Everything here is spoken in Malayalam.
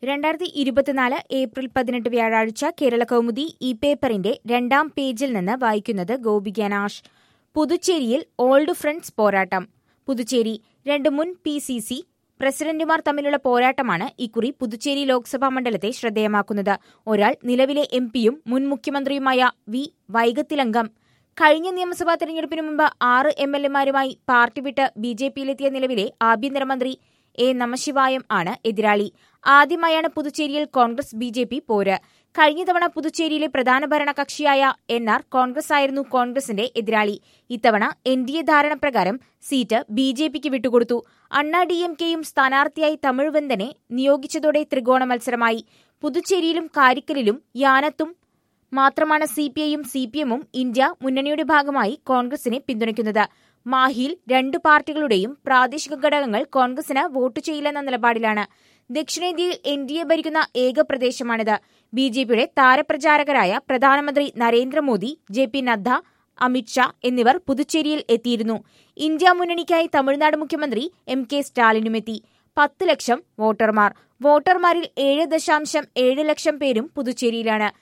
രണ്ടായിരത്തി ഇരുപത്തിനാല് ഏപ്രിൽ പതിനെട്ട് വ്യാഴാഴ്ച കേരള കൗമുദി ഈ പേപ്പറിന്റെ രണ്ടാം പേജിൽ നിന്ന് വായിക്കുന്നത് ഗോപികനാഷ് പുതുച്ചേരിയിൽ ഓൾഡ് ഫ്രണ്ട്സ് പോരാട്ടം പുതുച്ചേരി രണ്ട് മുൻ പി സി സി പ്രസിഡന്റുമാർ തമ്മിലുള്ള പോരാട്ടമാണ് ഇക്കുറി പുതുച്ചേരി ലോക്സഭാ മണ്ഡലത്തെ ശ്രദ്ധേയമാക്കുന്നത് ഒരാൾ നിലവിലെ എം പിയും മുൻ മുഖ്യമന്ത്രിയുമായ വി വൈകത്തിലംഗം കഴിഞ്ഞ നിയമസഭാ തെരഞ്ഞെടുപ്പിന് മുമ്പ് ആറ് എം എൽ എമാരുമായി പാർട്ടി വിട്ട് ബി ജെ പിയിലെത്തിയ നിലവിലെ ആഭ്യന്തരമന്ത്രി എ നമശിവായം ആണ് എതിരാളി ആദ്യമായാണ് പുതുച്ചേരിയിൽ കോൺഗ്രസ് ബി ജെ പി പോര് കഴിഞ്ഞ തവണ പുതുച്ചേരിയിലെ പ്രധാന ഭരണകക്ഷിയായ എൻ ആർ കോൺഗ്രസ് ആയിരുന്നു കോൺഗ്രസിന്റെ എതിരാളി ഇത്തവണ എൻ ഡി എ ധാരണപ്രകാരം സീറ്റ് ബി ജെ പിക്ക് വിട്ടുകൊടുത്തു അണ്ണാ ഡി എം കെയും സ്ഥാനാർത്ഥിയായി തമിഴ്വന്ദനെ നിയോഗിച്ചതോടെ ത്രികോണ മത്സരമായി പുതുച്ചേരിയിലും കാരിക്കലിലും യാനത്തും മാത്രമാണ് സി പി ഐയും സി പി എമ്മും ഇന്ത്യ മുന്നണിയുടെ ഭാഗമായി കോൺഗ്രസിനെ പിന്തുണയ്ക്കുന്നത് മാഹിയിൽ രണ്ടു പാർട്ടികളുടെയും പ്രാദേശിക ഘടകങ്ങൾ കോൺഗ്രസിന് വോട്ട് ചെയ്യില്ലെന്ന നിലപാടിലാണ് ദക്ഷിണേന്ത്യയിൽ എൻ ഡി എ ഭരിക്കുന്ന ഏക പ്രദേശമാണിത് ബി ജെ പിയുടെ താരപ്രചാരകരായ പ്രധാനമന്ത്രി നരേന്ദ്രമോദി ജെ പി നദ്ദ അമിത്ഷാ എന്നിവർ പുതുച്ചേരിയിൽ എത്തിയിരുന്നു ഇന്ത്യ മുന്നണിക്കായി തമിഴ്നാട് മുഖ്യമന്ത്രി എം കെ സ്റ്റാലിനുമെത്തി പത്ത് ലക്ഷം വോട്ടർമാർ വോട്ടർമാരിൽ ഏഴ് ദശാംശം ഏഴ് ലക്ഷം പേരും പുതുച്ചേരിയിലാണ്